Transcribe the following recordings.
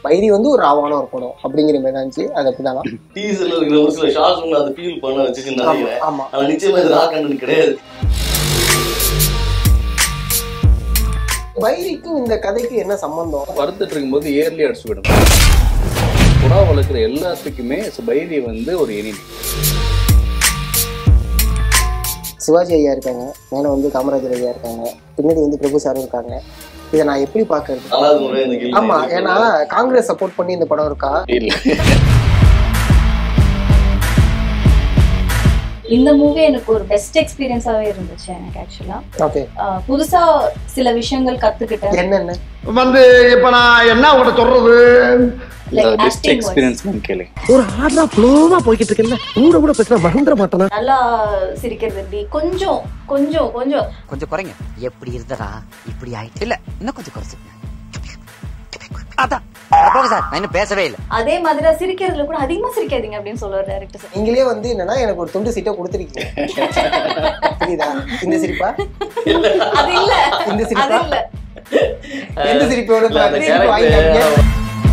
பைரி வந்து ஒரு ராவான ஒரு படம் அப்படிங்கிற மாதிரி தான் இருந்துச்சு அது அப்படிதானா டீசர்ல இருக்கிற ஒரு சில ஷார்ட்ஸ் உங்களை அதை ஃபீல் பண்ண வச்சுச்சுன்னு ஆமா நினைக்கிறேன் ஆமா ஆனா நிச்சயமா இது ரா கண்டென்ட் கிடையாது பைரிக்கும் இந்த கதைக்கு என்ன சம்பந்தம் வறுத்துட்டு இருக்கும்போது ஏர்லி அடிச்சு விடணும் புறா வளர்க்குற எல்லாத்துக்குமே பைரி வந்து ஒரு எனிமி சிவாஜி ஐயா இருக்காங்க மேல வந்து காமராஜர் ஐயா இருக்காங்க பின்னாடி வந்து பிரபு சாரும் இருக்காங்க இதை நான் எப்படி பாக்குறது நாலாவது முறை இந்த கேள்வி ஆமா ஏன்னா காங்கிரஸ் சப்போர்ட் பண்ணி இந்த படம் இருக்கா இல்ல இந்த மூவி எனக்கு ஒரு பெஸ்ட் எக்ஸ்பீரியன்ஸாவே இருந்துச்சு எனக்கு ஆக்சுவலா ஓகே புதுசா சில விஷயங்கள் கத்துக்கிட்டேன் என்னென்ன வந்து இப்ப நான் என்ன உங்கள்ட்ட சொல்றது Like பெஸ்ட் acting எக்ஸ்பீரியன்ஸ் கேளு ஒரு ஆர்டரா ஃப்ளோவா போய்கிட்டு இருக்கேன்ல கூட கூட பேசினா மறந்துட மாட்டேனா நல்லா சிரிக்கிறது எப்படி கொஞ்சம் கொஞ்சம் கொஞ்சம் கொஞ்சம் குறைங்க எப்படி இருந்ததா இப்படி ஆயிட்டு இல்ல இன்னும் கொஞ்சம் குறைச்சுங்க அதான் போக சார் நான் இன்னும் பேசவே இல்லை அதே மாதிரி தான் சிரிக்கிறதுல கூட அதிகமா சிரிக்காதீங்க அப்படின்னு சொல்லுவார் டேரக்டர் சார் நீங்களே வந்து என்னன்னா எனக்கு ஒரு துண்டு சீட்டை கொடுத்துருக்கீங்க புரியுதா இந்த சிரிப்பா அது இல்ல இந்த அது சிரிப்பா இல்ல எந்த சிரிப்போட இல்ல, அந்த சிரிப்பு வாங்கி character- காமிங்க.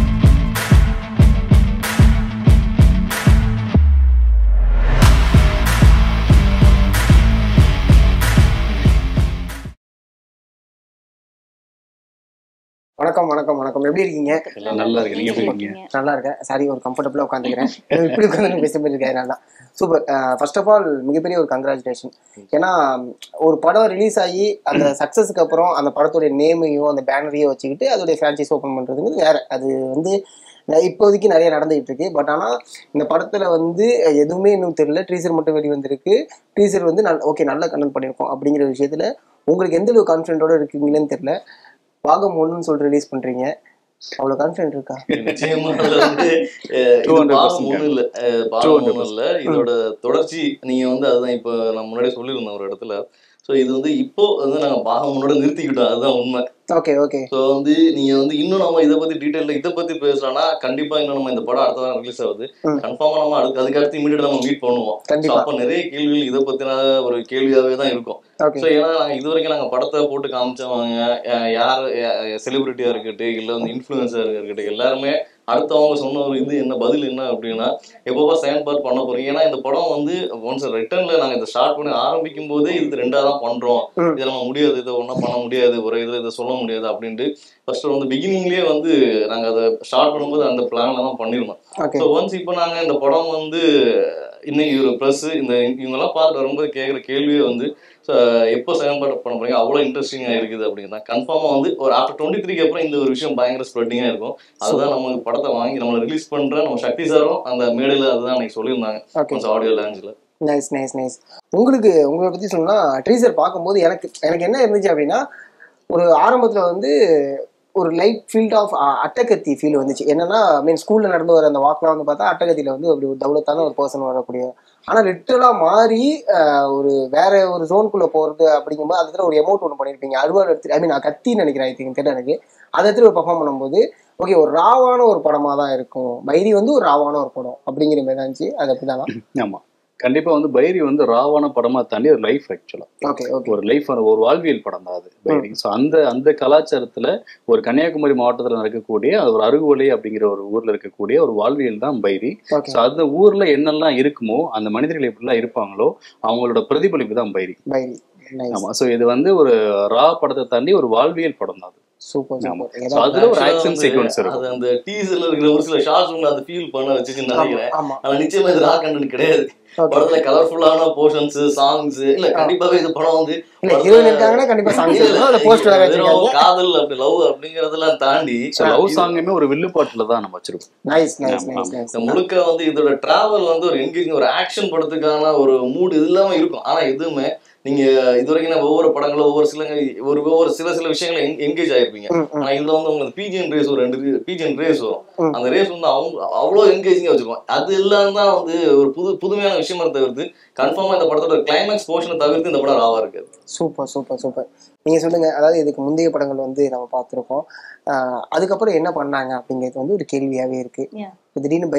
வணக்கம் வணக்கம் வணக்கம் எப்படி இருக்கீங்க நல்லா இருக்கு நீங்க எப்படி இருக்கீங்க நல்லா இருக்கேன் சாரி ஒரு கம்ஃபர்டபுளாக உட்காந்துக்கிறேன் இப்படி உட்காந்து பேச இருக்கேன் நல்லா சூப்பர் ஃபர்ஸ்ட் ஆஃப் ஆல் மிகப்பெரிய ஒரு கங்க்ராச்சுலேஷன் ஏன்னா ஒரு படம் ரிலீஸ் ஆகி அந்த சக்ஸஸ்க்கு அப்புறம் அந்த படத்துடைய நேமையும் அந்த பேனரையும் வச்சுக்கிட்டு அதோடைய ஃப்ரான்ச்சைஸ் ஓப்பன் பண்ணுறதுங்கிறது வேற அது வந்து ந- இப்போதைக்கு நிறைய நடந்துகிட்டு இருக்கு பட் ஆனால் இந்த படத்தில் வந்து எதுவுமே இன்னும் தெரியல ட்ரீசர் மட்டும் வெளி வந்திருக்கு ட்ரீசர் வந்து நல் ஓகே நல்ல கண்டென்ட் பண்ணியிருக்கோம் அப்படிங்கிற விஷயத்தில் உங்களுக்கு எந்த அளவு கான்ஃபிடென்ட்டோட இருக்கீங்களேன்னு தெரியல பாகம் ஒன்றுன்னு சொல்லிட்டு ரிலீஸ் பண்ணுறீங்க அவ்வளோ கான்ஃபிடென்ட் இருக்கா நிச்சயமா அதுல வந்து அஹ், இது 200% பாகம் ஒண்ணும் இல்ல அஹ், பாகம் 200% ஒண்ணும் இல்ல இதோட தொடர்ச்சி நீங்க வந்து அதுதான் இப்ப நான் முன்னாடி சொல்லியிருந்தேன் ஒரு இடத்துல சோ இது வந்து இப்போ வந்து நாங்க பாகம் முன்னோட நிறுத்திக்கிட்டோம் அதுதான் உண்மை ஓகே ஓகே ஸோ வந்து நீங்க வந்து இன்னும் நம்ம இதை பத்தி டீட்டெயில இதை பத்தி பேசலாம்னா கண்டிப்பா இன்னும் நம்ம இந்த படம் அடுத்த வாரம் ரிலீஸ் ஆகுது ம். கன்ஃபார்மா நம்ம அதுக்கு அதுக்கு அடுத்து இமீடியட் நம்ம மீட் பண்ணுவோம் ஸோ கண்டிப்பா அப்போ நிறைய கேள்விகள் இதை பத்தின ஒரு கேள்வியாவே தான் இருக்கும் ஓகே ஸோ ஏன்னா நாங்க இது வரைக்கும் நாங்க படத்தை போட்டு காமிச்சவங்க அஹ் யார் செலிபிரிட்டியா இருக்கட்டும் இல்ல வந்து இன்ஃபுளுசர் இருக்கட்டும் எல்லாருமே அடுத்தவங்க சொன்ன ஒரு இது என்ன பதில் என்ன அப்படின்னா எப்போவா செகண்ட் பார்ட் பண்ண போறீங்க ஏன்னா இந்த படம் வந்து ஒன்ஸ் ரிட்டர்ன்ல நாங்க இதை ஸ்டார்ட் பண்ணி ஆரம்பிக்கும் போதே இது ரெண்டா தான் பண்றோம் ம். இதை நம்ம முடியாது இதை ஒன்றும் பண்ண முடியாது ஒரு இதுல இதை சொல்ல முடியாது அப்படின்ட்டு ஃபர்ஸ்ட் வந்து பிகினிங்லேயே வந்து நாங்க அதை ஸ்டார்ட் பண்ணும்போது அந்த பிளான்ல தான் பண்ணிருந்தோம் ஓகே ஸோ ஒன்ஸ் இப்போ நாங்க இந்த படம் வந்து இன்னைக்கு ஒரு ப்ளஸ் இந்த இவங்கெல்லாம் பார்த்து வரும்போது கேட்குற கேள்வியே வந்து so, எப்போ செயல்பாடு பண்ண போறீங்க அவ்வளோ இன்ட்ரெஸ்டிங்காக இருக்குது அப்படிங்கிறத கன்ஃபார்மாக வந்து ஒரு ஆஃப்டர் டுவெண்ட்டி த்ரீக்கு அப்புறம் இந்த ஒரு விஷயம் பயங்கர ஸ்ப்ரெட்டிங்காக இருக்கும் அதுதான் நம்ம படத்தை வாங்கி நம்மளை ரிலீஸ் பண்ற நம்ம சக்தி சாரும் அந்த மேடையில் அதுதான் அன்னைக்கு சொல்லியிருந்தாங்க ஓகே கொஞ்சம் ஆடியோ லான்ச்சில் நைஸ் நைஸ் நைஸ் உங்களுக்கு உங்களை பத்தி சொல்லணும்னா ட்ரீசர் பார்க்கும்போது எனக்கு எனக்கு என்ன இருந்துச்சு அப்படின்னா ஒரு ஆரம்பத்துல வந்து ஒரு light field of Attakathi feel வந்துச்சு என்னன்னா மீன் ஸ்கூல்ல நடந்து வர அந்த வாக்லாம் வந்து பார்த்தா அட்டகத்தியில வந்து அப்படி ஒரு தௌலத்தான ஒரு பர்சன் வரக்கூடிய ஆனா லிட்டரலா மாறி ஆஹ், ஒரு வேற ஒரு ஜோனுக்குள்ள போறது அப்படிங்கும்போது அதுல ஒரு எமௌண்ட் ஒன்று பண்ணியிருப்பீங்க அறுவாள் எடுத்து ஐ மீன் கத்தின்னு நினைக்கிறேன் ஐ திங்க் தெரியல எனக்கு அதை எடுத்து ஒரு பர்ஃபார்ம் பண்ணும்போது ஓகே ஒரு ராவான ஒரு படமா தான் இருக்கும் பைரி வந்து ஒரு ராவான ஒரு படம் அப்படிங்கிற மாதிரி தான் இருந்துச்சு அது அப்படிதானா ஆமா கண்டிப்பா வந்து பைரி வந்து ராவான படமா தாண்டி ஒரு லைஃப் ஆக்சுவலா ஓகே ஓகே ஒரு லைஃப் ஒரு வாழ்வியல் படம் தான் அது பைரி ஸோ அந்த அந்த கலாச்சாரத்துல ஒரு கன்னியாகுமரி மாவட்டத்துல நடக்கக்கூடிய அது ஒரு அருகுவலை அப்படிங்கிற ஒரு ஊர்ல இருக்கக்கூடிய ஒரு வாழ்வியல் தான் பைரி ஓகே ஸோ அந்த ஊர்ல என்னெல்லாம் இருக்குமோ அந்த மனிதர்கள் எப்படிலாம் இருப்பாங்களோ அவங்களோட பிரதிபலிப்பு தான் பைரி பைரி நைஸ் ஆமா ஸோ இது வந்து ஒரு ரா படத்தை தாண்டி ஒரு வாழ்வியல் படம் தான் அது சூப்பர் ஆமா. சூப்பர் So அதுல ஒரு Actually ஆக்ஷன் வந்து சீக்வன்ஸ் அது இருக்கும் அந்த டீசர்ல இருக்கிற ஒரு சில ஷார்ட்ஸ் உங்களை அதை ஃபீல் பண்ண வச்சுச்சுன்னு நினைக்கிறேன் ஆமா ஆனா நிச்சயமா இது ரா கண்டென்ட் கிடையாது ஓகே படத்துல கலர்ஃபுல்லான போர்ஷன்ஸ் சாங்ஸ் இல்ல கண்டிப்பாவே இது படம் வந்து இல்ல ஹீரோயின் இருக்காங்கன்னா கண்டிப்பா சாங்ஸ் இல்ல, இருக்கும் அந்த போஸ்டர் வேற வெறும் வச்சிருக்காங்க காதல் அப்படி லவ் அப்படிங்கறதெல்லாம் தாண்டி ஸோ லவ் சாங்குமே ஒரு வில்லுப்பாட்டுல தான் நம்ம வச்சிருக்கோம் நைஸ் நைஸ் ஆமா, நைஸ் நைஸ் இந்த முழுக்க வந்து இதோட டிராவல் வந்து ஒரு எங்கேஜிங் ஒரு ஆக்ஷன் படத்துக்கான ஒரு மூடு இது இல்லாம இருக்கும் ஆனா எதுவுமே நீங்க இது வரைக்கும் நான் ஒவ்வொரு படங்களும் ஒவ்வொரு சில ஒரு ஒவ்வொரு சில சில விஷயங்களை எங்கேஜ் ஆயிருப்பீங்க ம், ம். ஆனா இதுல வந்து உங்களுக்கு பிஜிஎன் ரேஸ் ஒரு ரெண்டு பிஜிஎன் ரேஸ் வரும் ம். அந்த ரேஸ் வந்து அவங்க அவ்வளவு என்கேஜிங்கா வச்சிருக்கோம் அது எல்லாம் தான் வந்து ஒரு புது புதுமையான விஷயமா தவிர்த்து கன்ஃபார்மா இந்த படத்தோட கிளைமேக்ஸ் போர்ஷனை தவிர்த்து இந்த படம் ராவா இருக்காது சூப்பர் சூப்பர் சூப்பர் நீங்க சொல்லுங்க அதாவது இதுக்கு முந்தைய படங்கள் வந்து நம்ம பார்த்திருக்கோம் ஆஹ் அதுக்கப்புறம் என்ன பண்ணாங்க அப்படிங்கிறது வந்து ஒரு கேள்வியாவே இருக்கு Yeah. இப்ப திடீர்னு பைரி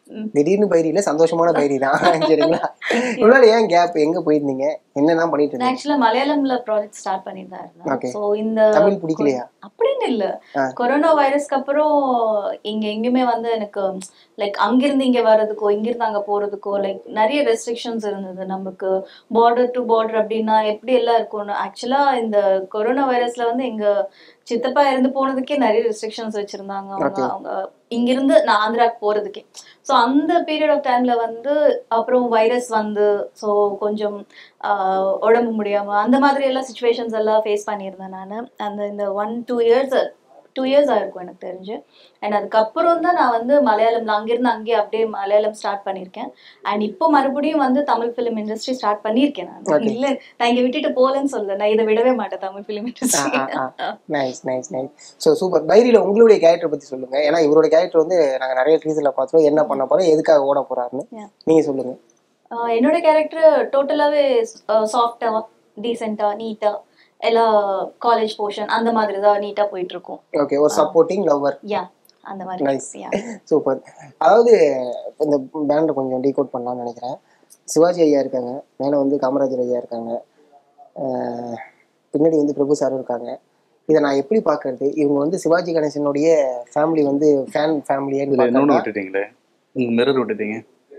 திடீர்னு பைரி இல்ல சந்தோஷமான பைரி தான் சரிங்களா இவ்வளவு ஏன் கேப் எங்க போயிருந்தீங்க என்னெல்லாம் பண்ணிட்டு நான் இருந்தீங்க ஆக்சுவலா மலையாளம்ல ப்ராஜெக்ட் ஸ்டார்ட் பண்ணிட்டு தான் Okay. இருந்தேன் ஸோ இந்த தமிழ் பிடிக்கலையா அப்படின்னு இல்ல ஆ. கொரோனா வைரஸ்க்கு அப்புறம் இங்க எங்கேயுமே வந்து எனக்கு லைக் அங்கிருந்து இங்க வர்றதுக்கோ இங்கிருந்து அங்க போறதுக்கோ லைக் நிறைய ரெஸ்ட்ரிக்ஷன்ஸ் இருந்தது நமக்கு பார்டர் டு பார்டர் அப்படின்னா எப்படி எல்லாம் இருக்கும்னு ஆக்சுவலா இந்த கொரோனா வைரஸ்ல வந்து எங்க சித்தப்பா இருந்து போனதுக்கே நிறைய ரெஸ்ட்ரிக்ஷன்ஸ் வச்சிருந்தாங்க அவங்க Okay. அவங்க இங்கிருந்து நான் ஆந்திராக்கு போறதுக்கே ஸோ அந்த பீரியட் ஆஃப் டைம்ல வந்து அப்புறம் வைரஸ் வந்து ஸோ கொஞ்சம் ஆஹ், உடம்பு முடியாம அந்த மாதிரி எல்லாம் சுச்சுவேஷன்ஸ் எல்லாம் ஃபேஸ் பண்ணியிருந்தேன் நான் அந்த இந்த one two years two years ஆயிருக்கும் எனக்கு தெரிஞ்சு அண்ட் அதுக்கப்புறம் தான் நான் வந்து மலையாளம்ல அங்கிருந்து அங்கேயே அப்படியே மலையாளம் ஸ்டார்ட் பண்ணியிருக்கேன் அண்ட் இப்போ மறுபடியும் வந்து தமிழ் ஃபிலிம் இண்டஸ்ட்ரி ஸ்டார்ட் பண்ணியிருக்கேன் நான் Okay. இல்ல நான் இங்க விட்டுட்டு போகலன்னு சொல்ல நான் இதை விடவே மாட்டேன் Tamil film industry nice nice nice so super பைரியில உங்களுடைய கேரக்டர் பத்தி சொல்லுங்க ஏன்னா இவரோட கேரக்டர் வந்து நாங்க நிறைய டீசர்ல பார்த்தோம் என்ன பண்ண போறோம் எதுக்காக ஓட போறாருன்னு Yeah. நீங்க சொல்லுங்க ஆஹ் என்னோட கேரக்டர் டோட்டலாவே சாஃப்டா டீசெண்டா நீட்டா எல்லா காலேஜ் போர்ஷன் அந்த மாதிரி தான் நீட்டா போயிட்டு இருக்கும் ஓகே ஒரு சப்போர்ட்டிங் லவ்வர் யா அந்த மாதிரி Nice. Yeah. சூப்பர் அதாவது இந்த பேண்டை கொஞ்சம் டீகோட் பண்ணலாம்னு நினைக்கிறேன் சிவாஜி ஐயா இருக்காங்க மேலே வந்து காமராஜர் ஐயா இருக்காங்க அஹ் பின்னாடி வந்து பிரபு சாரும் இருக்காங்க இதை நான் எப்படி பார்க்கறது இவங்க வந்து சிவாஜி கணேசனுடைய ஃபேமிலி வந்து ஃபேன் ஃபேமிலியே இதுல இன்னொன்னு விட்டுட்டீங்களே உங்க மிரர் விட்டுட்டீங்க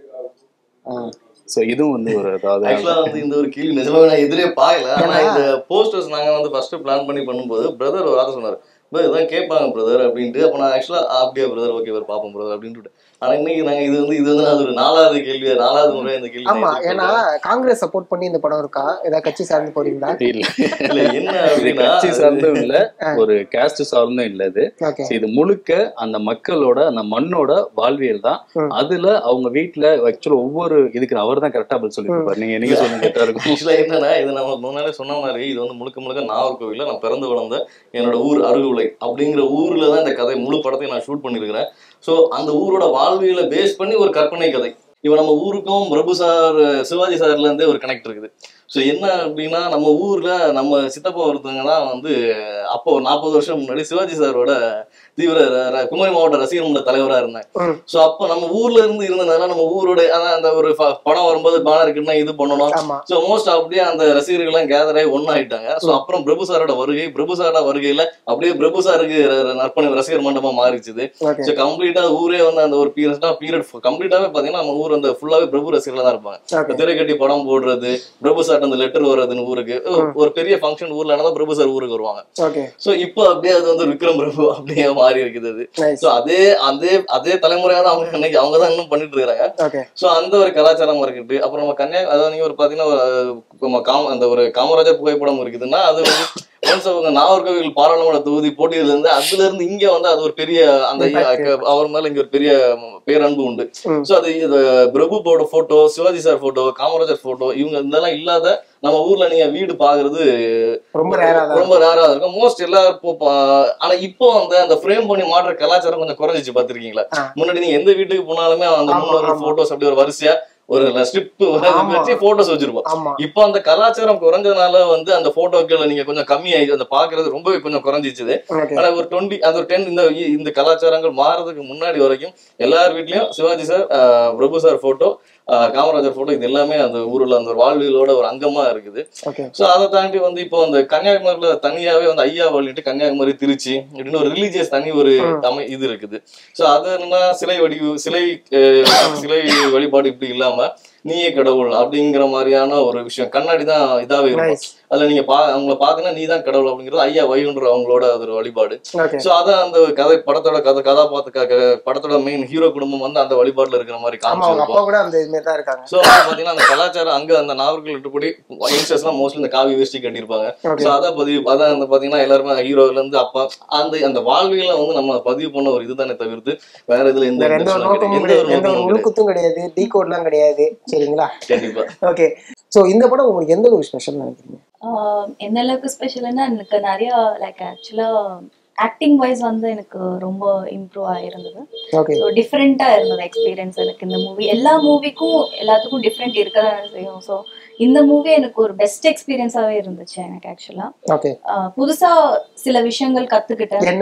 சோ இதுவும் வந்து ஒரு அதாவது ஆக்சுவலா வந்து இந்த ஒரு கேள்வி நிஜமாவே நான் எதிரே பார்க்கல ஆனா இந்த போஸ்டர்ஸ் நாங்க வந்து ஃபர்ஸ்ட் பிளான் பண்ணி பண்ணும்போது பிரதர் ஒரு வார்த்தை சொன்னாரு "bro, இதான் கேட்பாங்க பிரதர் அப்படின்ட்டு அப்ப நான் ஆக்சுவலா அப்படியே பிரதர் ஓகே ஒரு பாப்போம் பிரதர் அப்படின்ட்டு ஆனா இன்னைக்கு நாங்க இது வந்து இது வந்து அது ஒரு நாலாவது கேள்வி நாலாவது முறை இந்த கேள்வி ஆமா நான் ஏன்னா எதிர்கொள்றேன். காங்கிரஸ் சப்போர்ட் பண்ணி இந்த படம் இருக்கா ஏதாவது கட்சி சார்ந்து போறீங்களா இல்ல இல்ல என்ன இது அப்படின்னா கட்சி சார்ந்தும் இல்ல ஒரு கேஸ்ட் சார்ந்தும் இல்ல இது ஓகே So இது முழுக்க அந்த மக்களோட அந்த மண்ணோட வாழ்வியல் தான் ம். அதுல அவங்க வீட்டுல ஆக்சுவலா ஒவ்வொரு இதுக்கு அவர் தான் கரெக்டா பதில் சொல்லிருப்பாரு நீங்க நீங்க சொல்லுங்க கரெக்டா இருக்கும் ஆக்சுவலா என்னன்னா இது நம்ம முன்னாலே சொன்ன மாதிரி இது வந்து முழுக்க முழுக்க நாகர்கோவில்ல நான் பிறந்து வளர்ந்த என்னோட ஊர் அருகுலை அப்படிங்கிற ஊர்ல தான் இந்த கதை முழு படத்தையும் நான் ஷூட் பண்ணியிருக்கிறேன் ஸோ அந்த ஊரோட வாழ்வியலை பேஸ் பண்ணி ஒரு கற்பனை கதை இவன் நம்ம ஊருக்கும் பிரபு சார் சிவாஜி சார்ல இருந்தே ஒரு கனெக்ட் இருக்குது ஸோ என்ன அப்படின்னா நம்ம ஊர்ல நம்ம சித்தப்பா ஒருத்தவங்க தான் வந்து அப்போ ஒரு நாற்பது வருஷம் முன்னாடி சிவாஜி சாரோட தீவிர ர- ர- குமரி மாவட்ட ரசிகர் மன்ற தலைவரா இருந்தேன் ம். ஸோ அப்போ நம்ம ஊர்ல இருந்து இருந்ததுனால நம்ம ஊரோட அதான் அந்த ஒரு ஃப- படம் வரும்போது பேனர் இருக்குன்னா இது பண்ணணும் ஆமா ஸோ மோஸ்ட் அப்படியே அந்த ரசிகர்கள்லாம் கேதர் ஆகி ஒன்னாயிட்டாங்க ஸோ அப்புறம் பிரபு சாரோட வருகை பிரபு சாரோட வருகையில அப்படியே பிரபு சாருக்கு ர- ர- நற்பணி ரசிகர் மண்டபமா மாறிச்சுது ஓகே ஸோ கம்ப்ளீட்டா ஊரே வந்து அந்த ஒரு பீரியட் பீரியட் கம்ப்ளீட்டாவே பாத்தீங்கன்னா நம்ம ஊர் அந்த ஃபுல்லாவே பிரபு ரசிகர்களா தான் இருப்பாங்க ஓகே திரை கட்டி படம் போடுறது பிரபு சார் அந்த லெட்டர் வர்றதுன்னு ஊருக்கு ஒரு பெரிய ஃபங்க்ஷன் ஊர்ல நடந்தா பிரபு சார் ஊருக்கு வருவாங்க ஓகே சோ இப்போ அப்படியே அது வந்து விக்ரம் பிரபு அப்படியே மாறி இருக்குது அது நைஸ் சோ அதே அதே அதே தலைமுறையா தான் அவங்க இன்னைக்கு அவங்க தான் இன்னும் பண்ணிட்டு இருக்காங்க ஓகே சோ அந்த ஒரு கலாச்சாரம் இருக்குது அப்புறம் நம்ம கன்னியா அதாவது நீங்க ஒரு பாத்தீங்கன்னா ஒரு, நம்ம காம அந்த ஒரு காமராஜர் புகைப்படம் இருக்குதுன்னா அது வந்து ஒன்ஸ் அவங்க நாகர்கோவில் பாராளுமன்ற தொகுதி போட்டியில இருந்து அதுல இருந்து இங்க வந்து அது ஒரு பெரிய அந்த Impact. அவர் மேல இங்க ஒரு பெரிய பேரன்பு உண்டு ம். சோ அது இது பிரபுவோட photo Sivaji sir photo Kamarajar photo இவங்க இதெல்லாம் இல்லாத நம்ம ஊர்ல நீங்க வீடு பாக்குறது ரொம்ப ரேரா தான் ரொம்ப ரேரா இருக்கும் மோஸ்ட் எல்லாரும் இப்போ பா- ஆனா இப்போ அந்த அந்த ஃப்ரேம் பண்ணி மாற்ற கலாச்சாரம் கொஞ்சம் குறைஞ்சிச்சு பாத்திருக்கீங்களா ஆ. முன்னாடி நீங்க எந்த வீட்டுக்கு போனாலுமே அந்த ஆமா, முன்னோர்கள் ஆமா. போட்டோஸ் அப்படி ஒரு வரிசையா ஒரு ஸ்ட்ரிப் ஆமா. வச்சு போட்டோஸ் வச்சிருப்போம் ஆமா இப்போ அந்த கலாச்சாரம் குறைஞ்சதுனால வந்து அந்த போட்டோக்களை நீங்க கொஞ்சம் கம்மியாயிடுச்சு அந்த பாக்குறது ரொம்பவே கொஞ்சம் குறைஞ்சிச்சுது ஓகே ஆனா ஒரு டுவெண்ட்டி அந்த ஒரு டென் இந்த இந்த கலாச்சாரங்கள் மாறதுக்கு முன்னாடி வரைக்கும் எல்லார் வீட்லயும் சிவாஜி சார் ஆஹ், Prabhu sir photo Kamarajar photo இது எல்லாமே அந்த ஊர்ல அந்த ஒரு வாழ்வியலோட ஒரு அங்கமா இருக்குது ஓகே சோ அதை தாண்டி வந்து இப்போ அந்த கன்னியாகுமரியில தனியாவே வந்து ஐயா வழிட்டு கன்னியாகுமரி திருச்சி அப்படின்னு ஒரு ரிலீஜியஸ் தனி ஒரு அமை இது இருக்குது சோ அது என்னன்னா சிலை வடிவு சிலை அஹ், சிலை வழிபாடு இப்படி இல்லாம நீயே கடவுள் அப்படிங்கிற மாதிரியான ஒரு விஷயம் கண்ணாடி தான் இதாவே இருக்கும் நைஸ் அதுல நீங்க பா அவங்கள பாத்தீங்கன்னா நீ தான் கடவுள் அப்படிங்கிறது ஐயா வைகுன்ற அவங்களோட அது ஒரு வழிபாடு ஓகே சோ அதான் அந்த கதை படத்தோட கதை கதாபாத்திர க- க- படத்தோட மெயின் ஹீரோ குடும்பம் வந்து அந்த வழிபாட்டுல இருக்கிற மாதிரி ஆமா அவங்க காமிச்சிருக்கும் அப்பா கூட அந்த இதுமாரி தான் இருக்காங்க சோ பாத்தீங்கன்னா அந்த கலாச்சாரம் அங்க அந்த நாவர்கள் விட்டுப்படி யங்ஸ்டர்ஸ் எல்லாம் மோஸ்ட்லி இந்த காவி வேஷ்டி கட்டியிருப்பாங்க ஓகே சோ அதான் பதிவு அதான் அந்த பாத்தீங்கன்னா எல்லாருமே ஹீரோல இருந்து அப்பா அந்த அந்த வாழ்வியல வந்து நம்ம பதிவு பண்ண ஒரு இதுதானே தவிர்த்து வேற இதுல எந்த இந்த ரெண்டு ஒரு intention நோக்கமும் கிடையாது. கிடையாது எந்த ஒரு எந்த ஒரு நோக்கமும் கிடையாது உள்குத்தும் கிடையாது டீ கோட்லாம் கிடையாது சரிங்களா கண்டிப்பா ஓகே சோ இந்த படம் உங்களுக்கு எந்த ஒரு ஸ்பெஷல் நினைக்கிறீங்க ஆஹ் எந்த அளவுக்கு ஸ்பெஷல்னா எனக்கு நிறைய லைக் ஆக்சுவலா ஆக்டிங் வைஸ் வந்து எனக்கு ரொம்ப இம்ப்ரூவ் ஆயிருந்தது ஓகே ஸோ டிஃப்ரெண்ட்டாக இருந்தது எக்ஸ்பீரியன்ஸ் எனக்கு இந்த மூவி எல்லா மூவிக்கும் எல்லாத்துக்கும் டிஃப்ரெண்ட் இருக்க தான் செய்யும் ஸோ இந்த மூவி எனக்கு ஒரு பெஸ்ட் எக்ஸ்பீரியன்ஸாகவே இருந்துச்சு எனக்கு ஆக்சுவலாக ஓகே புதுசாக சில விஷயங்கள் கற்றுக்கிட்டேன் என்னென்ன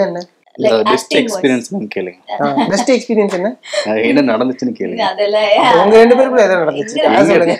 லைக் பெஸ்ட் ஆக்டிங் எக்ஸ்பீரியன்ஸ் கேளுங்க பெஸ்ட் எக்ஸ்பீரியன்ஸ் என்ன அஹ் என்ன நடந்துச்சுன்னு கேளுங்க அதெல்லாம் உங்க ரெண்டு பேருக்குள்ள எதாவது நடந்துச்சு எங்க- அதான் சொல்லுங்க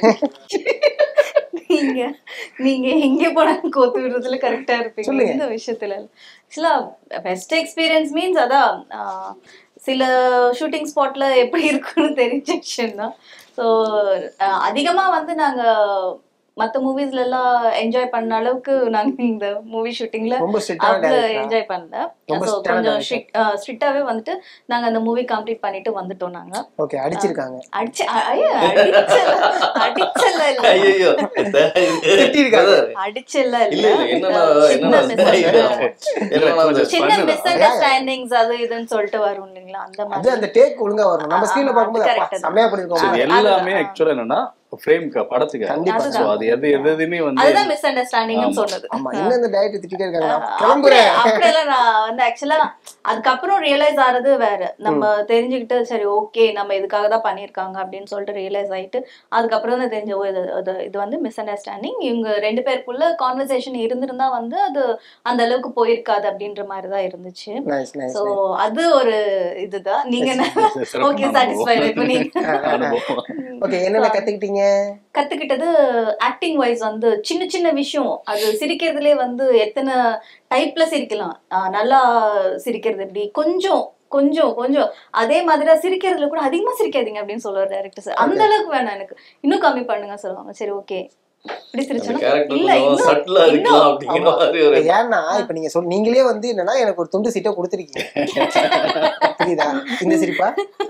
நீங்க நீங்க எங்க போனாலும் கோத்து விடுறதுல கரெக்டா இருப்பீங்க சொல்லுங்க. இந்த விஷயத்துல ஆக்சுவலா பெஸ்ட் எக்ஸ்பீரியன்ஸ் மீன்ஸ் அதான் ஆஹ், சில ஷூட்டிங் ஸ்பாட்ல எப்படி இருக்குன்னு தெரிஞ்ச விஷயம் தான் ஸோ அதிகமா வந்து நாங்க மத்த மூவிஸ்ல எல்லாம் என்ஜாய் பண்ண அளவுக்கு நாங்க இந்த மூவி ஷூட்டிங்ல ரொம்ப ஸ்ட்ரிக்டான அவ்வளோ டேரக்டரா என்ஜாய் பண்ணல ரொம்ப So, strict ஆன கொஞ்சம் director. ஸ்ட்ரிக்டாவே வந்துட்டு நாங்க அந்த மூவி கம்ப்ளீட் பண்ணிட்டு வந்துட்டோம் நாங்க ஓகே அடிச்சிருக்காங்க அடிச்சு அ- ஐய, அடிச்சல அடிச்சல இல்ல ஐயோ திட்டிருக்காங்க. அடிச்சல இல்ல இல்ல இல்ல என்னன்னா சின்ன என்னன்னா இது, ஆமா. என்னன்னா அந்த சின்ன பண்ணுதான். மிஸ் அண்டர்ஸ்டாண்டிங்ஸ் அது இதுன்னு சொல்லிட்டு வரும் இல்லைங்களா அந்த அது மாதிரி அந்த டேக் ஒழுங்கா வரணும் நம்ம ஸ்கிரீன்ல ஆ, பாக்கும்போது அது அப்பா correct தான். செம்மையா பண்ணிருக்கோம் இது அதுதான். எல்லாமே ஆக்சுவலா என்னன்னா ஃப்ரேம் படத்துக்கு கண்டிப்பா. ஸோ அது எது எது எதுவுமே வந்து அதுதான் மிஸ் அண்டர்ஸ்டாண்டிங்னு ஆமா. சொன்னது ஆமா என்ன இந்த டயட் திட்டிட்டே இருக்காங்க நான் அப்படியே- கிளம்புறேன் அப்படியெல்லாம் நான் வந்து ஆக்சுவலா அதுக்கப்புறம் ரியலைஸ் ஆறது வேற நம்ம தெரிஞ்சுக்கிட்டு சரி ஓகே நம்ம இதுக்காக தான் பண்ணியிருக்காங்க அப்படின்னு சொல்லிட்டு ரியலைஸ் ஆயிட்டு அதுக்கப்புறம் தான் தெரிஞ்ச ஓ, இது இது- இது வந்து மிஸ் அண்டர்ஸ்டாண்டிங் இவங்க ரெண்டு பேருக்குள்ள கான்வர்சேஷன் இருந்திருந்தா வந்து அது அந்த அளவுக்கு போயிருக்காது அப்படின்ற மாதிரி தான் இருந்துச்சு நைஸ் நைஸ் சோ அது ஒரு இதுதான் நீங்க சிறப்பான ஓகே அனுபவம். சாட்டிஸ்ஃபைட் இப்போ நீங்க அனுபவம் ஓகே என்னென்ன கத்துக்கிட்டீங்க கத்துக்கிட்டது ஆக்டிங் வைஸ் வந்து சின்ன சின்ன விஷயம் அது சிரிக்கிறதுலே வந்து எத்தனை டைப்ல சிரிக்கலாம் ஆஹ் நல்லா சிரிக்கிறது எப்படி கொஞ்சம் கொஞ்சம் கொஞ்சம் அதே மாதிரி சிரிக்கிறதுல கூட அதிகமா சிரிக்காதீங்க அப்படின்னு சொல்லுவார் டேரக்டர் சார் அந்த அளவுக்கு வேணாம் எனக்கு இன்னும் கம்மி பண்ணுங்க சொல்லுவாங்க சரி ஓகே இப்படி அந்த சிரிச்சோன்னா கேரக்டர் இல்ல கொஞ்சம் இன்னும் சட்டிலா இருக்கலாம் இன்னும் அப்படிங்கிற ஆமா. மாதிரி ஒரு ஏன்னா இப்ப நீங்க சொல் நீங்களே வந்து என்னன்னா எனக்கு ஒரு துண்டு சீட்டை கொடுத்துருக்கீங்க புரியுதா இந்த சிரிப்பா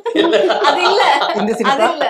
அது இல்ல இந்த அது சிரிப்பா இல்ல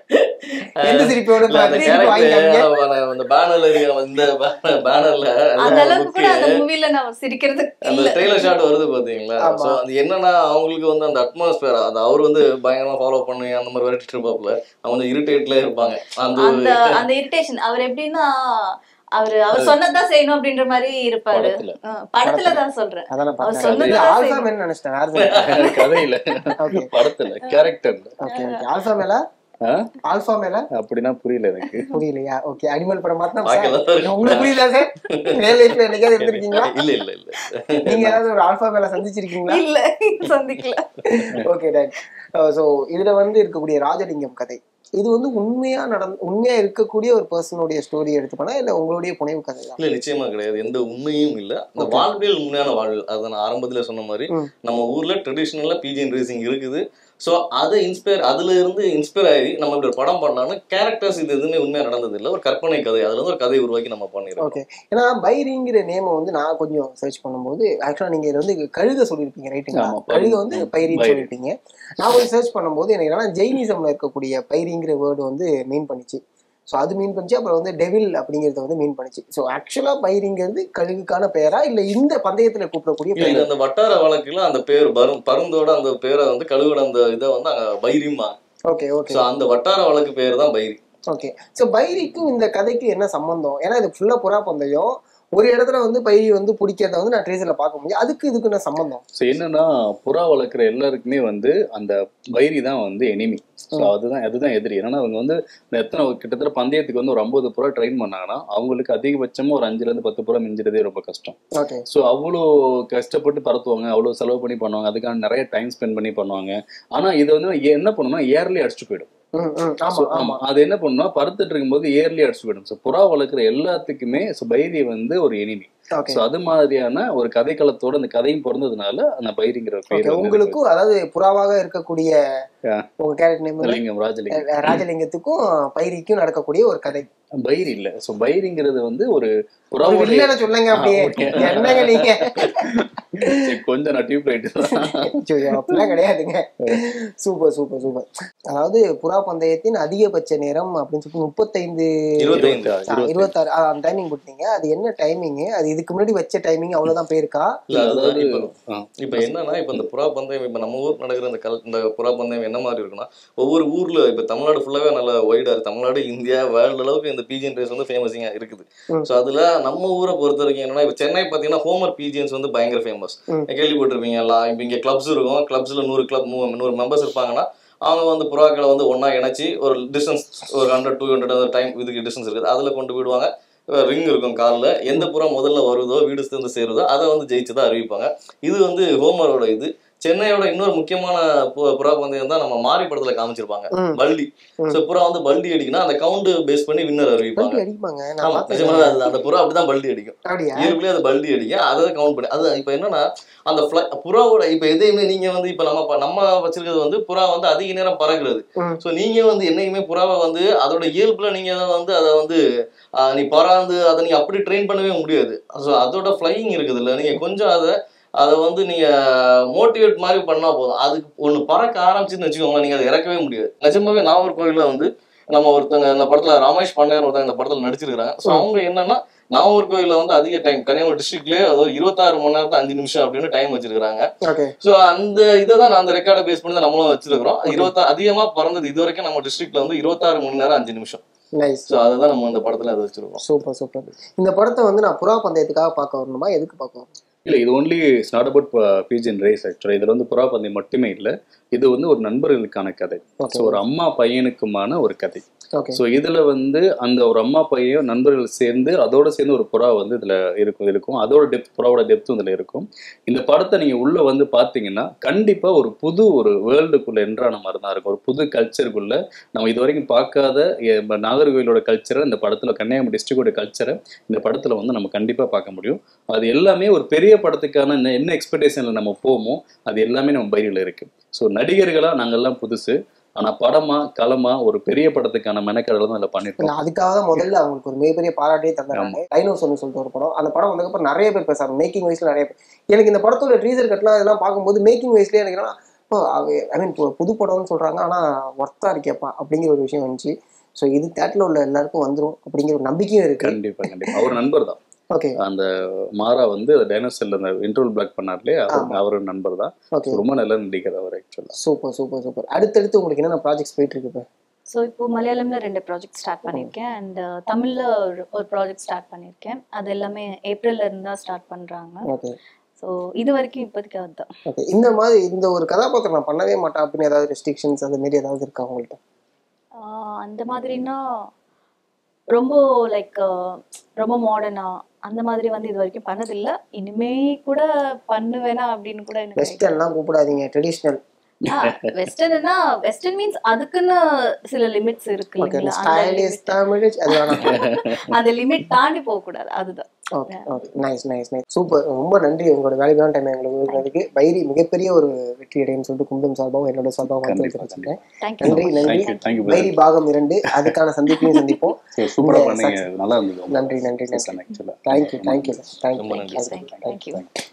எந்த சிரிப்போட இல்ல, அந்த சிரிப்பு வாங்கி காமிங்க. கேரக்டர் அந்த பேனர்ல இருக்க இந்த பேனர்ல அந்த அளவுக்கு கூட அந்த மூவில நான் சிரிக்கிறது அந்த இல்ல ட்ரெய்லர் ஷாட் வருது பாத்தீங்களா ஆமா. சோ அது என்னன்னா அவங்களுக்கு வந்து அந்த அட்மாஸ்பியர் அது அவர் வந்து பயங்கரமா ஃபாலோ பண்ணி அந்த மாதிரி விரட்டிட்டு இருப்பாப்ல அவங்க வந்து இரிட்டேட்ல இருப்பாங்க அந்த அந்த அந்த இரிட்டேஷன் அவர் எப்படின்னா அவரு அவர் சொன்னதான் செய்யணும் அப்படின்ற மாதிரி இருப்பாரு படத்துல. ஆ, படத்துல தான் சொல்றேன் அதான் நான் அவர் பார்த்தேன். சொன்னது இல்ல, தான் ஆல்ஃபா செய்யணும். மேன் நினைச்சிட்டேன் வேற எதுவும் கதையில Okay. படத்துல கேரக்டர்ல ஓகே ஓகே ஆல்ஃபா மேல ஆல்ஃபா மேல அப்படின்னா புரியல எனக்கு புரியலையா ஓகே அனிமல் படம் பார்த்தா பாக்கலாம் சார் உங்களுக்கு புரியுதா சார் ரியல் லைஃப்ல என்னைக்காவது இருந்திருக்கீங்களா இல்ல இல்ல இல்ல நீங்க ஏதாவது ஒரு ஆல்ஃபா மேல சந்திச்சிருக்கீங்களா இல்ல சந்திக்கல ஓகே டன் ஸோ இதுல வந்து இருக்கக்கூடிய ராஜலிங்கம் கதை இது வந்து உண்மையா நடந்த உண்மையா இருக்கக்கூடிய ஒரு பர்சனுடைய ஸ்டோரி எடுத்து பண்ணா இல்ல உங்களுடைய புனைவு கதை தான் இல்ல நிச்சயமா கிடையாது எந்த உண்மையும் இல்ல அந்த வாழ்வியல் உண்மையான வாழ்வியல் அதை நான் ஆரம்பத்துல சொன்ன மாதிரி ம். நம்ம ஊர்ல ட்ரெடிஷ்னலா பிஜிஎன் ரேசிங் இருக்குது ஸோ அதை இன்ஸ்பயர் அதுல இருந்து இன்ஸ்பயர் ஆகி நம்ம இப்படி ஒரு படம் பண்ணாலும் கேரக்டர்ஸ் இது எதுவுமே உண்மையா நடந்தது இல்ல ஒரு கற்பனை கதை அதுல இருந்து ஒரு கதையை உருவாக்கி நம்ம பண்ணிருக்கோம் ஓகே ஏன்னா பைரிங்கிற நேமை வந்து நான் கொஞ்சம் சர்ச் பண்ணும்போது ஆக்சுவலா நீங்க இதுல வந்து கழுக சொல்லியிருப்பீங்க ரைட்டுங்களா ஆமா, கழுக வந்து ம், பைரின்னு பைரி. சொல்லியிருப்பீங்க நான் கொஞ்சம் சர்ச் பண்ணும்போது எனக்கு என்னன்னா ஜெயினிசம்ல இருக்கக்கூடிய பைரிங்கிற வேர்டு வந்து மீன் பண்ணிச்சு ஸோ அது மீன் பண்ணிச்சு அப்புறம் வந்து டெவில் அப்படிங்கறத வந்து மீன் பண்ணிச்சு ஸோ ஆக்சுவலா பைரிங்கிறது கழுகுக்கான பெயரா இல்ல இந்த பந்தயத்துல கூப்பிடக்கூடிய இல்ல பெயர் இது அந்த வட்டார வழக்குல அந்த பேர் பரும் பருந்தோட அந்த பேரை வந்து கழுவோட அந்த இதை வந்து அங்க பைரிமா ஓகே ஓகே ஸோ அந்த வட்டார வழக்கு பேர் தான் பைரி ஓகே ஸோ பைரிக்கும் இந்த கதைக்கும் என்ன சம்பந்தம் ஏன்னா இது ஃபுல்லா புறா பந்தயம் ஒரு இடத்துல வந்து பைரி வந்து பிடிக்கிறத வந்து நான் ட்ரேசர்ல பார்க்க முடியும் அதுக்கு இதுக்கு என்ன சம்பந்தம் ஸோ என்னன்னா புறா வளர்க்குற எல்லாருக்குமே வந்து அந்த வைரி தான் வந்து எனிமி ஸோ அதுதான் அதுதான் எதிரி ஏன்னா அவங்க வந்து இந்த எத்தனை கிட்டத்தட்ட பந்தயத்துக்கு வந்து ஒரு ஐம்பது புறா ட்ரெயின் பண்ணாங்கன்னா அவங்களுக்கு அதிகபட்சமா ஒரு அஞ்சுல இருந்து பத்து புறா மிஞ்சுறதே ரொம்ப கஷ்டம் ஓகே ஸோ அவ்வளோ கஷ்டப்பட்டு பறத்துவாங்க அவ்வளோ செலவு பண்ணி பண்ணுவாங்க அதுக்கான நிறைய டைம் ஸ்பெண்ட் பண்ணி பண்ணுவாங்க ஆனா இது வந்து ஏ- என்ன பண்ணுன்னா ஏர்லி அடிச்சுட்டு போயிடும் ம் ம் So, ஆமா ஆமா ஆமா அது என்ன பண்ணுன்னா பறத்துட்டு இருக்கும்போது ஏர்லி அடிச்சுட்டு போயிடும் ஸோ புறா வளர்க்குற எல்லாத்துக்குமே ஸோ பைரி வந்து ஒரு எனிமி ஓகே ஸோ அது மாதிரியான ஒரு கதைக்களத்தோட அந்த கதையும் பிறந்ததுனால அந்த பைரிங்கிற பேர் ஓகே வந்து உங்களுக்கும் அதாவது புறாவாக இருக்கக்கூடிய Yeah. உங்க கேரக்டர் நேம் லிங்கம் ராஜலிங்கம் ராஜலிங்கத்துக்கும் பைரிக்கும் நடக்கக்கூடிய ஒரு கதை பைரி இல்ல சோ பைரிங்கிறது வந்து ஒரு ஒரு புறாவோட வில்லனை சொல்லுங்க அப்படியே ஆ, okay. என்னங்க நீங்க சரி, கொஞ்சம் நான் டியூப் லைட் ஐயோ, அப்படிலாம் கிடையாதுங்க சூப்பர் சூப்பர் சூப்பர் அதாவது புறா பந்தயத்தின் அதிகபட்ச நேரம் அப்படின்னு சொல்லி முப்பத்தைந்து இருபத்தைந்து ஆ, இருபத்தாறு ஆ, அந்த டைமிங் கொடுத்தீங்க அது என்ன டைமிங் அது இதுக்கு முன்னாடி வச்ச டைமிங் அவ்வளவுதான் போயிருக்கா இல்ல அதுதான் அதாவது இப்போ இப்ப என்னன்னா இப்ப இந்த புறா பந்தயம் இப்ப நம்ம ஊர் நடக்கிற இந்த கல் இந்த புறா பந்தயம் என்ன மாதிரி இருக்குன்னா ஒவ்வொரு ஊர்ல இப்ப தமிழ்நாடு ஃபுல்லாவே நல்ல வைடா இருக்கு தமிழ்நாடு இந்தியா வேர்ல்டு அளவுக்கு இந்த பிஜிஎன் ரேஸ் வந்து ஃபேமஸிங்கா இருக்குது ம். சோ அதுல நம்ம ஊரை பொறுத்த வரைக்கும் என்னன்னா இப்ப சென்னை பாத்தீங்கன்னா ஹோமர் பிஜிஎன்ஸ் வந்து பயங்கர ஃபேமஸ் ம். கேள்விப்பட்டிருப்பீங்க எல்லாம் இப்ப இங்க கிளப்ஸ் இருக்கும் கிளப்ஸ்ல நூறு கிளப் நூறு மெம்பர்ஸ் இருப்பாங்கன்னா அவங்க வந்து புறாக்களை வந்து ஒண்ணா இணைச்சி ஒரு டிஸ்டன்ஸ் ஒரு ஹண்ட்ரட் டூ ஹண்ட்ரட் டைம் இதுக்கு டிஸ்டன்ஸ் இருக்குது அதுல கொண்டு விடுவாங்க ரிங் இருக்கும் காலில் எந்த புறா முதல்ல வருதோ வீடு சேர்ந்து சேருதோ அதை வந்து ஜெயிச்சதா அறிவிப்பாங்க இது வந்து ஹோமரோட இது சென்னையோட இன்னொரு முக்கியமான பு- புறா பந்தயம் தான் நம்ம மாரி படத்துல காமிச்சிருப்பாங்க ம். பல்டி ம். ஸோ புறா வந்து பல்டி அடிக்குன்னா அந்த கவுண்ட் பேஸ் பண்ணி வின்னர் அறிவிப்பாங்க பல்டி அடிப்பாங்க நான் ஆமா பார்த்தேன் நிஜமாவே அது அந்த புறா அப்படிதான் பல்டி அடிக்கும் அப்படியா இயல்புலேயே அது பல்டி அடிக்கும் அதை கவுண்ட் பண்ணி அது இப்போ என்னன்னா அந்த fly- புறாவோட இப்போ எதையுமே நீங்க வந்து இப்போ நம்ம ப- நம்ம வச்சிருக்கிறது வந்து புறா வந்து அதிக நேரம் பறக்கிறது ம். ஸோ நீங்க வந்து என்னைக்குமே புறாவை வந்து அதோட இயல்புல நீங்க வந்து அதை வந்து ஆஹ், நீ பறாந்து அதை நீங்க அப்படி ட்ரெயின் பண்ணவே முடியாது ஸோ அதோட ஃப்ளையிங் இருக்குது இல்ல நீங்க கொஞ்சம் அதை அதை வந்து நீங்க மோட்டிவேட் மாதிரி பண்ணா போதும் அதுக்கு ஒன்று பறக்க ஆரம்பிச்சுன்னு வச்சுக்கோங்களேன் நீங்க அதை இறக்கவே முடியாது நிஜமாவே நாகர்கோவில்ல வந்து நம்ம ஒருத்தங்க இந்த படத்துல ரமேஷ் பண்ணையர் ஒருத்தங்க இந்த படத்துல நடிச்சிருக்காங்க ஸோ அவங்க என்னன்னா நாகர்கோவில்ல வந்து அதிக டைம் கன்னியாகுமரி டிஸ்ட்ரிக்ட்லயே அதாவது இருபத்தாறு மணி நேரத்து அஞ்சு நிமிஷம் அப்படின்னு டைம் வச்சிருக்காங்க ஓகே ஸோ அந்த இதை தான் நான் அந்த ரெக்கார்டை பேஸ் பண்ணி தான் நம்மளும் வச்சிருக்கிறோம் இருபத்தா அதிகமா பறந்தது இது வரைக்கும் நம்ம டிஸ்ட்ரிக்ட்ல வந்து இருபத்தாறு மணி நேரம் அஞ்சு நிமிஷம் நைஸ் ஸோ அதை தான் நம்ம இந்த படத்துல அதை வச்சிருக்கோம் சூப்பர் சூப்பர் இந்த படத்தை வந்து நான் புறா பந்தயத்துக்காக பார்க்க வரணுமா எதுக்கு பார்க்க வரணும் இல்ல இது only it's not about pigeon race actually இதுல வந்து புறா பந்தயம் மட்டுமே இல்ல இது வந்து ஒரு நண்பர்களுக்கான கதை Okay. ஸோ ஒரு அம்மா பையனுக்குமான ஒரு கதை ஓகே ஸோ இதுல வந்து அந்த ஒரு அம்மா பையன் நண்பர்கள் சேர்ந்து அதோட சேர்ந்து ஒரு புறா வந்து இதுல இருக்கும் இருக்கும் அதோட டெப்த் புறாவோட டெப்த்தும் இதுல இருக்கும் இந்த படத்தை நீங்க உள்ள வந்து பாத்தீங்கன்னா கண்டிப்பா ஒரு புது ஒரு வேர்ல்டுக்குள்ள என்றான மாதிரி தான் இருக்கும் ஒரு புது கல்ச்சருக்குள்ள நம்ம இது வரைக்கும் பார்க்காத எ- நம்ம நாகர்கோவிலோட கல்ச்சரை இந்த படத்துல கன்னியாகுமரி டிஸ்ட்ரிக்டோட கல்ச்சரை இந்த படத்துல வந்து நம்ம கண்டிப்பா பார்க்க முடியும் அது எல்லாமே ஒரு பெரிய படத்துக்கான என்ன- என்ன எக்ஸ்பெக்டேஷன்ல நம்ம போமோ அது எல்லாமே நம்ம பைரியில் இருக்கு ஸோ நடிகர்களா நாங்கெல்லாம் புதுசு ஆனா படமா களமா ஒரு பெரிய படத்துக்கான மெனக்கடலை தான் அதில் பண்ணிருக்கோம் இல்ல அதுக்காக தான் முதல்ல அவங்களுக்கு ஒரு மிகப்பெரிய பாராட்டியே தந்தாங்க டைனோஸ் ஒன்று சொல்லிட்டு ஒரு படம் அந்த படம் வந்ததுக்கப்புறம் நிறைய பேர் பேசுறாங்க மேக்கிங் வைஸ்ல நிறைய பேர் எனக்கு இந்த படத்தோட ட்ரீசர் கட்லாம் இதெல்லாம் பார்க்கும்போது மேக்கிங் வைஸ்லேயே எனக்கு என்னன்னா இப்போ ஐ மீன் புது படம்னு சொல்றாங்க ஆனா ஒர்த்தா இருக்கேப்பா அப்படிங்கிற ஒரு விஷயம் வந்துச்சு ஸோ இது தேட்டரில் உள்ள எல்லாருக்கும் வந்துரும் அப்படிங்கிற ஒரு நம்பிக்கையும் இருக்கு கண்டிப்பா கண்டிப்பா அவர் நண்பர் தான் ஓகே அந்த மாறா வந்து டைனோசர்ல அந்த இன்டர்வல் பிளாக் பண்ணார்லே அவர் ஆமா. அவர் நண்பர் தான் ஓகே ரொம்ப நல்ல நடிகர் அவர் ஆக்சுவலா சூப்பர் சூப்பர் சூப்பர் அடுத்தடுத்து உங்களுக்கு என்னென்ன ப்ராஜெக்ட்ஸ் போயிட்டு இருக்கு இப்போ ஸோ இப்போ மலையாளம்ல ரெண்டு ப்ராஜெக்ட் ஸ்டார்ட் பண்ணியிருக்கேன் அண்ட் தமிழ்ல ஒரு ஒரு ப்ராஜெக்ட் ஸ்டார்ட் பண்ணியிருக்கேன் அது எல்லாமே ஏப்ரல்ல இருந்து தான் ஸ்டார்ட் பண்றாங்க ஓகே ஸோ இது வரைக்கும் இப்போதைக்கு அதுதான் ஓகே இந்த மாதிரி இந்த ஒரு கதாபாத்திரம் நான் பண்ணவே மாட்டேன் அப்படின்னு ஏதாவது ரெஸ்ட்ரிக்ஷன்ஸ் அந்த மாதிரி ஏதாவது இருக்கா உங்கள்கிட்ட ஆஹ் அந்த மாதிரினா ரொம்ப லைக் ரொம்ப மாடர்னா அந்த மாதிரி வந்து இது வரைக்கும் பண்ணதில்ல இனிமே கூட பண்ணுவேனா அப்படின்னு கூட எனக்கு வெஸ்டர்ன்லாம் கூப்பிடாதீங்க ட்ரெடிஷ்னல் வெஸ்டர்னா வெஸ்டர்ன் மீன்ஸ் அதுக்குன்னு சில லிமிட்ஸ் இருக்கு ஓகே இல்லைங்களா அந்த ஸ்டைலிஷ் limit- தமிழ் அது வேணாம் அந்த லிமிட் தாண்டி போக கூடாது அதுதான் okay okay nice nice nice super ரொம்ப நன்றி உங்களோட வேலைக்கான டைம் எங்களுக்கு ஒதுக்குனதுக்கு பைரி மிகப்பெரிய ஒரு வெற்றி அடைன்னு சொல்லிட்டு கும்பம் சார்பாகவும் என்னோட சார்பாகவும் வாழ்த்து கண்டிப்பா, தெரிவிச்சுக்கிறேன் தேங்க்யூ நன்றி நன்றி தேங்க்யூ தேங்க்யூ பைரி பாகம் இரண்டு அதுக்கான சந்திப்பையும் சந்திப்போம் சூப்பரா இந்த பண்ணீங்க நல்லா இருந்தது நன்றி நன்றி நன்றி ஆக்சுவலா தேங்க்யூ தேங்க்யூ தேங்க்யூ ரொம்ப நன்றி. Thank you thank you